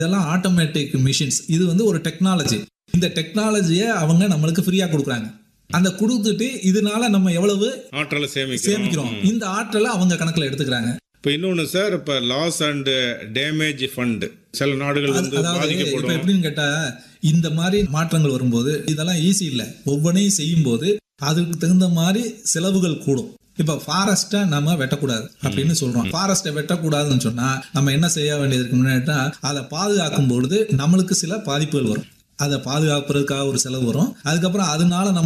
இதெல்லாம் automatic machines இது வந்து ஒரு டெக்னாலஜி இந்த டெக்னாலஜியை அவங்க நம்மளுக்கு ஃப்ரீயா கொடுக்குறாங்க அந்த கொடுத்துட்டு இதனால நம்ம எவ்வளவு ஆற்றலை சேமிக்கிறோம் சேமிக்கிறோம் இந்த ஆற்றலை அவங்க கணக்குல எடுத்துக்கிறாங்க இப்போ இன்னொன்று சார் இப்போ லாஸ் அண்ட் டேமேஜ் ஃபண்ட் சில நாடுகள் வந்து அதாவது இப்ப பாதிக்கப்படும் எப்படின்னு கேட்டா இந்த மாதிரி மாற்றங்கள் வரும்போது இதெல்லாம் ஈஸி இல்லை ஒவ்வொன்றையும் செய்யும் போது அதுக்கு தகுந்த மாதிரி செலவுகள் கூடும் இப்ப ஃபாரஸ்ட்டை நம்ம வெட்டக்கூடாது அப்படின்னு சொல்றோம் ஃபாரஸ்ட்டை வெட்டக்கூடாதுன்னு சொன்னா நம்ம என்ன செய்ய வேண்டியது இருக்கு முன்னாடினா அதை பாதுகாக்கும் பொழுது நம்மளுக்கு சில பாதிப்புகள் வரும் அதை பாதுகாப்புறதுக்காக ஒரு செலவு வரும் அதுக்கப்புறம் அதனால நம்ம